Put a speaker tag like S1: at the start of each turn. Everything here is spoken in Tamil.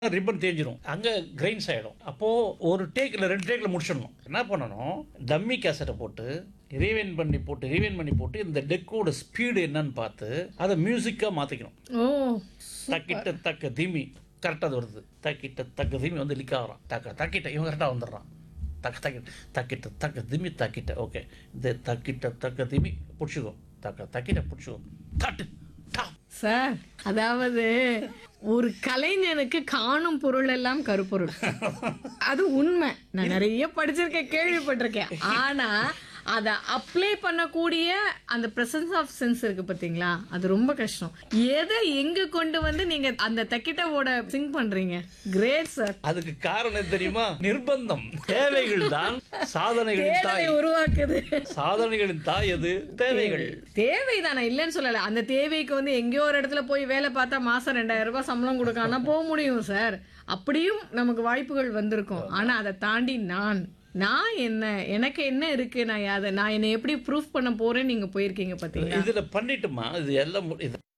S1: ரிப்பன் தேஞ்சிரும் அங்கே கிரைன்ஸ் ஆகிடும் அப்போது ஒரு டேக்கில் ரெண்டு டேக்கில் முடிச்சிடணும் என்ன பண்ணணும் டம்மி கேசட்டை போட்டு ரீவைன் பண்ணி போட்டு ரீவைன் பண்ணி போட்டு இந்த டெக்கோட ஸ்பீடு என்னன்னு பார்த்து அதை மியூசிக்காக மாற்றிக்கணும்
S2: ஓ
S1: தக்கிட்ட தக்க திமி கரெக்டாக அது வருது தக்கிட்ட தக்க திமி வந்து லிக் ஆகிறான் தக்க தக்கிட்ட இவன் கரெக்டாக வந்துடுறான் தக்க தக்கிட்ட தக்கிட்ட தக்க திமி தக்கிட்ட ஓகே இந்த தக்கிட்ட தக்க திமி பிடிச்சிக்கோ தக்க தக்கிட்ட பிடிச்சிக்கோ தட்டு டா
S2: சார் அதாவது ஒரு கலைஞனுக்கு காணும் பொருள் எல்லாம் கருப்பொருள் அது உண்மை நான் நிறைய படிச்சிருக்கேன் கேள்விப்பட்டிருக்கேன் ஆனா அதை அப்ளை பண்ணக்கூடிய அந்த பிரசன்ஸ் ஆஃப் சென்ஸ் இருக்கு பாத்தீங்களா அது ரொம்ப கஷ்டம் எதை எங்க கொண்டு வந்து நீங்க அந்த தக்கிட்டவோட சிங் பண்றீங்க கிரேட் சார்
S1: அதுக்கு காரணம் தெரியுமா நிர்பந்தம் தேவைகள் தான் சாதனைகளின் தாய்
S2: தேவை உருவாக்குது
S1: சாதனைகளின் தாய் அது தேவைகள்
S2: தேவைதான் இல்லைன்னு சொல்லல அந்த தேவைக்கு வந்து எங்கேயோ ஒரு இடத்துல போய் வேலை பார்த்தா மாசம் ரெண்டாயிரம் ரூபாய் சம்பளம் கொடுக்காம போக முடியும் சார் அப்படியும் நமக்கு வாய்ப்புகள் வந்திருக்கும் ஆனா அதை தாண்டி நான் நான் என்ன எனக்கு என்ன இருக்கு நான் அதை நான் என்னை எப்படி ப்ரூஃப் பண்ண போறேன்னு நீங்க போயிருக்கீங்க பாத்தீங்களா
S1: இதுல பண்ணிட்டுமா இது எல்லாம் மு- இது